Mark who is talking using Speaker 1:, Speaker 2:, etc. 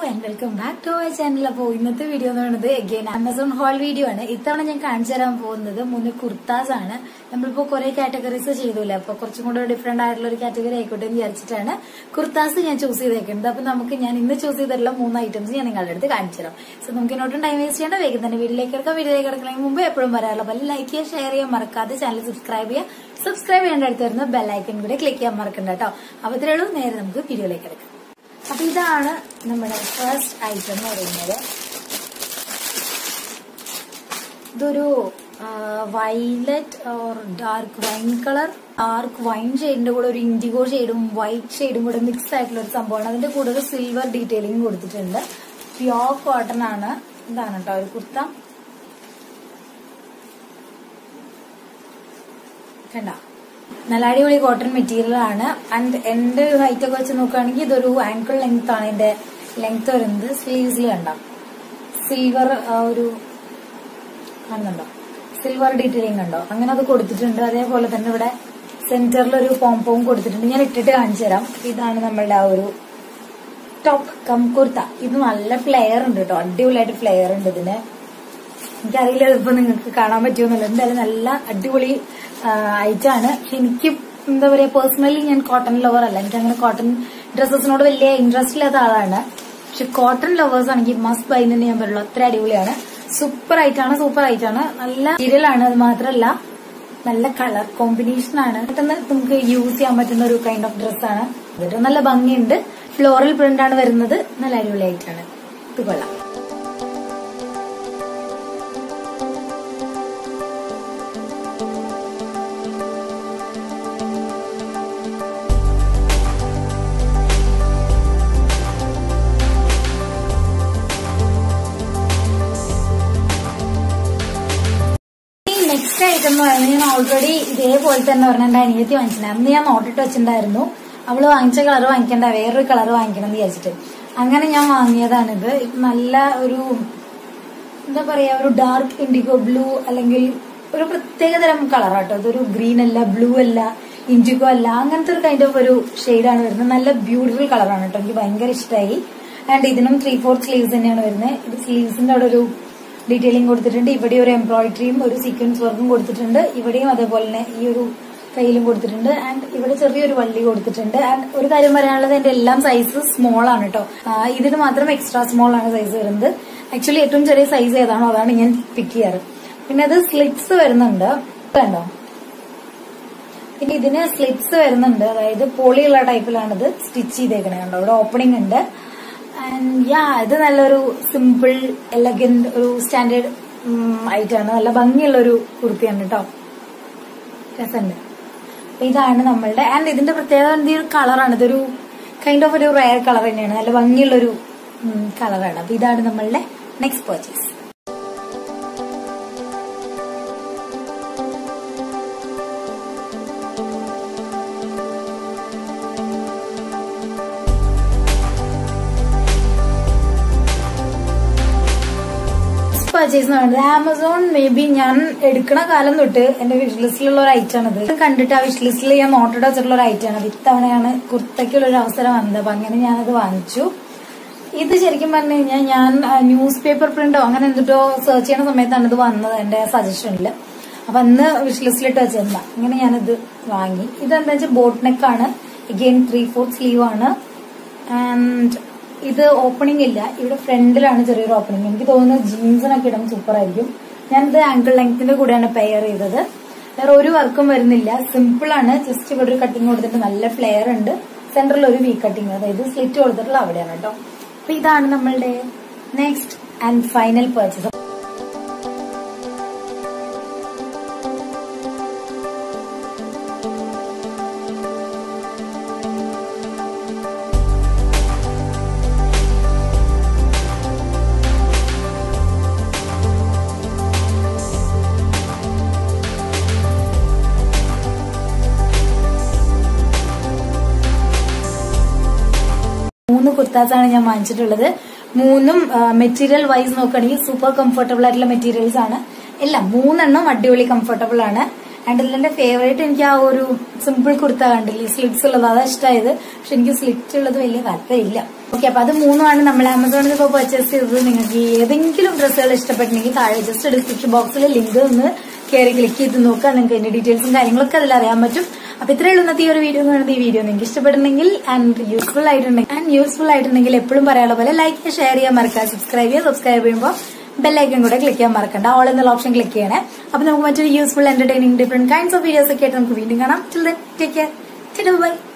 Speaker 1: and welcome back to my channel അപ്പോൾ ഇന്നത്തെ video എന്ന് പറയുന്നത് അഗൈൻ ആമസോൺ ഹോൾ വീഡിയോ ആണ് ഇത്തവണ ഞാൻ കാണിച്ചു തരാൻ പോകുന്നത് മൂന്ന് കുർത്താസ് ആണ് നമ്മളിപ്പോ കുറെ കാറ്റഗറീസ് ചെയ്തില്ല അപ്പൊ കുറച്ചും കൂടെ ഡിഫറെന്റ് ആയിട്ടുള്ള ഒരു കാറ്റഗറി ആയിക്കോട്ടെ എന്ന് വിചാരിച്ചിട്ടാണ് കുർത്താസ് ഞാൻ ചൂസ് ചെയ്തേക്കുന്നത് അപ്പൊ നമുക്ക് ഞാൻ ഇന്ന് ചൂസ് ചെയ്തിട്ടുള്ള മൂന്ന് ഐറ്റംസ് ഞാൻ നിങ്ങളുടെ അടുത്ത് കാണിച്ചു തരാം സോ നമുക്ക് ഇന്നോട്ടും ടൈം വേസ്റ്റ് ചെയ്യേണ്ട വേഗം തന്നെ വീട്ടിലേക്ക് എടുക്കാം വീട്ടിലേക്ക് കിടക്കുന്നതിന് മുമ്പ് എപ്പോഴും പറയാനുള്ള പോലെ ലൈക്ക് ചെയ്യുക ഷെയർ ചെയ്യാൻ മറക്കാതെ ചാനൽ സബ്സ്ക്രൈബ് ചെയ്യുക സബ്സ്ക്രൈബ് ചെയ്യേണ്ട അടുത്ത് വരുന്ന ബെല്ലൈക്കൺ കൂടെ ക്ലിക്ക് ചെയ്യാൻ മറക്കണ്ട കേട്ടോ അപ്പൊ ഇത്രയേ ഉള്ളൂ നേരെ നമുക്ക് വീഡിയോയിലേക്ക് എടുക്കാം അപ്പൊ ഇതാണ് നമ്മുടെ ഫസ്റ്റ് ഐറ്റം എന്ന് പറയുന്നത് ഇതൊരു violet or dark wine colour dark wine ഷെയ്ഡിന്റെ കൂടെ ഒരു ഇൻഡിഗോ ഷെയ്ഡും വൈറ്റ് ഷെയ്ഡും കൂടെ മിക്സ് ആയിട്ടുള്ള ഒരു സംഭവമാണ് അതിന്റെ കൂടെ ഒരു സിൽവർ ഡീറ്റെയിലിംഗ് കൊടുത്തിട്ടുണ്ട് പ്യോർ കോട്ടൺ ആണ് ഇതാണ് കേട്ടോ ഒരു കുർത്ത കണ്ട നല്ല അടിപൊളി കോട്ടൺ മെറ്റീരിയൽ ആണ് ആൻഡ് എന്റെ ഒരു ഹൈറ്റ് ഒക്കെ വെച്ച് നോക്കുകയാണെങ്കിൽ ഇതൊരു ആങ്കിൾ ലെങ്ത് ആണ് ഇതിന്റെ ലെങ്ത് വരുന്നത് സ്ലീവ്സിൽ കണ്ട സിൽവർ ഒരു കാണുന്നുണ്ടോ സിൽവർ ഡീറ്റെയിലിംഗ് ഉണ്ടോ അങ്ങനെ അത് കൊടുത്തിട്ടുണ്ട് അതേപോലെ തന്നെ ഇവിടെ സെന്ററിൽ ഒരു പോംപോം കൊടുത്തിട്ടുണ്ട് ഞാൻ ഇട്ടിട്ട് കാണിച്ചു തരാം ഇതാണ് നമ്മളുടെ ആ ഒരു ടോപ്പ് കം കുർത്ത ഇത് നല്ല ഫ്ലെയർ ഉണ്ട് കേട്ടോ അടിപൊളിയായിട്ട് ഫ്ലെയർ ഉണ്ട് ഇതിന് എനിക്കറിയില്ല ഇതിപ്പോ നിങ്ങൾക്ക് കാണാൻ പറ്റുമെന്നില്ല എന്തായാലും നല്ല അടിപൊളി ഐറ്റം ആണ് പക്ഷെ എനിക്ക് എന്താ പറയാ പേഴ്സണലി ഞാൻ കോട്ടൺ ലവർ അല്ല എനിക്ക് അങ്ങനെ കോട്ടൺ ഡ്രസ്സസിനോട് വലിയ ഇൻട്രസ്റ്റ് ഇല്ലാത്ത ആളാണ് പക്ഷെ കോട്ടൺ ലവേഴ്സ് ആണെങ്കിൽ മസ്റ്റ് ബൈ തന്നെ ഞാൻ പറയുള്ളൂ അത്ര അടിപൊളിയാണ് സൂപ്പർ ആയിട്ടാണ് സൂപ്പർ ആയിട്ടാണ് നല്ല മെറ്റീരിയൽ ആണ് അത് മാത്രമല്ല നല്ല കളർ കോമ്പിനേഷൻ ആണ് പെട്ടെന്ന് നമുക്ക് യൂസ് ചെയ്യാൻ പറ്റുന്ന ഒരു കൈൻഡ് ഓഫ് ഡ്രസ്സാണ് എന്നിട്ട് നല്ല ഭംഗിയുണ്ട് ഫ്ലോറൽ പ്രിന്റ് ആണ് വരുന്നത് നല്ല അടിപൊളിയായിട്ടാണ് ഇത് കൊള്ളാം നെക്സ്റ്റ് ഐറ്റം എന്ന് പറയുന്നത് ഞാൻ ഓൾറെഡി ഇതേപോലെ തന്നെ പറഞ്ഞ എന്റെ അനിയത്തി വാങ്ങിച്ചിട്ടുണ്ട് അന്ന് ഞാൻ നോട്ടിട്ട് വെച്ചിട്ടുണ്ടായിരുന്നു അവള് വാങ്ങിച്ച കളർ വാങ്ങിക്കണ്ട വേറൊരു കളർ വാങ്ങിക്കണം എന്ന് വിചാരിച്ചിട്ട് അങ്ങനെ ഞാൻ വാങ്ങിയതാണിത് ഇത് നല്ല ഒരു എന്താ പറയാ ഒരു ഡാർക്ക് ഇൻഡിഗോ ബ്ലൂ അല്ലെങ്കിൽ ഒരു പ്രത്യേക തരം കളറാട്ടോ ഇതൊരു ഗ്രീൻ അല്ല ബ്ലൂ അല്ല ഇൻഡിഗോ അല്ല അങ്ങനത്തെ ഒരു കൈൻഡ് ഓഫ് ഒരു ഷെയ്ഡാണ് വരുന്നത് നല്ല ബ്യൂട്ടിഫുൾ കളറാണ് കേട്ടോ എനിക്ക് ഭയങ്കര ഇഷ്ടമായി ആൻഡ് ഇതിനും ത്രീ ഫോർത്ത് സ്ലീവ്സ് തന്നെയാണ് വരുന്നത് ഇത് സ്ലീവ്സിന്റെ അവിടെ ഒരു ഡീറ്റെയിലിംഗ് കൊടുത്തിട്ടുണ്ട് ഇവിടെ ഒരു എംബ്രോയിഡറിയും ഒരു സീക്വൻസ് വർക്കും കൊടുത്തിട്ടുണ്ട് ഇവിടെയും അതേപോലെ തന്നെ ഈ ഒരു കയ്യിലും കൊടുത്തിട്ടുണ്ട് ആൻഡ് ഇവിടെ ചെറിയൊരു വള്ളി കൊടുത്തിട്ടുണ്ട് ആൻഡ് ഒരു കാര്യം പറയാനുള്ളത് എന്റെ എല്ലാം സൈസ് സ്മോൾ ആണ് കേട്ടോ ഇതിന് മാത്രം എക്സ്ട്രാ സ്മോൾ ആണ് സൈസ് വരുന്നത് ആക്ച്വലി ഏറ്റവും ചെറിയ സൈസ് ഏതാണോ അതാണ് ഞാൻ പിക്ക് ചെയ്യാറ് പിന്നെ അത് സ്ലിറ്റ്സ് വരുന്നുണ്ട് കണ്ടോ പിന്നെ ഇതിന് സ്ലിറ്റ്സ് വരുന്നുണ്ട് അതായത് പോളിയുള്ള ടൈപ്പിലാണിത് സ്റ്റിച്ച് ചെയ്തേക്കണേ കണ്ടോ ഇവിടെ ഓപ്പണിംഗ് ഉണ്ട് ആൻഡ് യാ ഇത് നല്ലൊരു സിമ്പിൾ എലഗന്റ് ഒരു സ്റ്റാൻഡേർഡ് ആയിട്ടാണ് നല്ല ഭംഗിയുള്ള ഒരു കുർത്തിയാണ് കേട്ടോ രസമുണ്ട് ഇതാണ് നമ്മളുടെ ആൻഡ് ഇതിന്റെ പ്രത്യേകത ഈ ഒരു കളറാണ് ഇതൊരു കൈൻഡ് ഓഫ് ഒരു റയർ കളർ തന്നെയാണ് നല്ല ഭംഗിയുള്ളൊരു കളറാണ് അപ്പൊ ഇതാണ് നമ്മളുടെ നെക്സ്റ്റ് പർച്ചേസ് പർച്ചേസ് എന്ന് പറയുന്നത് ആമസോൺ മേ ബി ഞാൻ എടുക്കണ കാലം തൊട്ട് എന്റെ വിഷ് ലിസ്റ്റിലുള്ള ഒരു ഐറ്റം ആണ് ഇത് കണ്ടിട്ട് ആ വിഷ് ലിസ്റ്റിൽ ഞാൻ നോട്ടിട്ട് വെച്ചിട്ടുള്ള ഒരു ഐറ്റം ആണ് അത് ഇത്തവണയാണ് കുർത്തയ്ക്കുള്ള ഒരു അവസരം വന്നത് അപ്പൊ അങ്ങനെ ഞാനത് വാങ്ങിച്ചു ഇത് ശരിക്കും പറഞ്ഞു കഴിഞ്ഞാൽ ഞാൻ ന്യൂസ് പേപ്പർ പ്രിന്റോ അങ്ങനെ എന്തിട്ടോ സെർച്ച് ചെയ്യണ സമയത്താണ് ഇത് വന്നത് എന്റെ സജഷനിൽ അപ്പൊ അന്ന് വിഷ് ലിസ്റ്റിലിട്ട് വെച്ചിരുന്ന അങ്ങനെ ഞാനിത് വാങ്ങി ഇതെന്താ വെച്ചാൽ ബോട്ട് നെക്കാണ് അഗെയിൻ ത്രീ ഫോർത്ത് സ്ലീവ് ആണ് ആൻഡ് ഇത് ഓപ്പണിംഗ് ഇല്ല ഇവിടെ ഫ്രണ്ടിലാണ് ചെറിയൊരു ഓപ്പണിംഗ് എനിക്ക് തോന്നുന്നത് ജീൻസിനൊക്കെ ഇടാൻ സൂപ്പർ ആയിരിക്കും ഞാനിത് ആങ്കിൾ ലെങ്ത്തിന്റെ കൂടെയാണ് പെയർ ചെയ്തത് വേറെ ഒരു വർക്കും വരുന്നില്ല സിമ്പിൾ ആണ് ജസ്റ്റ് ഇവിടെ ഒരു കട്ടിങ് കൊടുത്തിട്ട് നല്ല ഫ്ലെയർ ഉണ്ട് സെന്ററിൽ ഒരു വി കട്ടിങ് അതായത് സ്ലിറ്റ് കൊടുത്തിട്ടുള്ള അവിടെയാണ് കേട്ടോ അപ്പൊ ഇതാണ് നമ്മളുടെ നെക്സ്റ്റ് ആൻഡ് ഫൈനൽ പർച്ചേസ് മൂന്ന് കുർത്താസാണ് ഞാൻ വാങ്ങിച്ചിട്ടുള്ളത് മൂന്നും മെറ്റീരിയൽ വൈസ് നോക്കുകയാണെങ്കിൽ സൂപ്പർ കംഫർട്ടബിൾ ആയിട്ടുള്ള മെറ്റീരിയൽസ് ആണ് എല്ലാം മൂന്നെണ്ണം അടിപൊളി കംഫർട്ടബിൾ ആണ് ആൻഡ് ഇതിലെന്റെ ഫേവറേറ്റ് എനിക്ക് ആ ഒരു സിമ്പിൾ കുർത്ത കണ്ടില്ലേ സ്ലിറ്റ്സ് ഉള്ളത് അതാ ഇഷ്ടമായത് പക്ഷെ എനിക്ക് സ്ലിറ്റ് ഉള്ളത് വലിയ താല്പര്യമില്ല ഓക്കെ അപ്പൊ അത് മൂന്നുമാണ് നമ്മൾ ആമസോണിൽ ഇപ്പോൾ പർച്ചേസ് ചെയ്തത് നിങ്ങൾക്ക് ഏതെങ്കിലും ഡ്രസ്സുകൾ ഇഷ്ടപ്പെട്ടെങ്കിൽ താഴെ ജസ്റ്റ് ഡിസ്ക്രിപ്ഷൻ ബോക്സിൽ ലിങ്ക് ഒന്ന് കയറി ക്ലിക്ക് ചെയ്ത് നോക്കുക നിങ്ങൾക്ക് അതിന്റെ ഡീറ്റെയിൽസും കാര്യങ്ങളൊക്കെ അതിൽ അറിയാൻ പറ്റും അപ്പൊ ഇത്രയുള്ള ഇന്നത്തെ ഈ ഒരു വീഡിയോ എന്ന് പറയുന്നത് ഈ വീഡിയോ നിങ്ങൾക്ക് ഇഷ്ടപ്പെടുന്നെങ്കിൽ ആൻഡ് യൂസ്ഫുൾ ആയിട്ടുണ്ടെങ്കിൽ ആൻഡ് യൂസ്ഫുൾ ആയിട്ടുണ്ടെങ്കിൽ എപ്പോഴും പറയാനുള്ള പോലെ ലൈക്ക് ഷെയർ ചെയ്യാൻ മറക്കുക സബ്സ്ക്രൈബ് ചെയ്യുക സബ്സ്ക്രൈബ് ചെയ്യുമ്പോൾ ബെല്ലൈക്കൺ കൂടെ ക്ലിക്ക് ചെയ്യാൻ മറക്കണ്ട ഓൾ എന്നുള്ള ഓപ്ഷൻ ക്ലിക്ക് ചെയ്യണേ അപ്പൊ നമുക്ക് മറ്റൊരു useful entertaining different kinds of videos ഒക്കെ ആയിട്ട് നമുക്ക് വീണ്ടും കാണാം till then take care by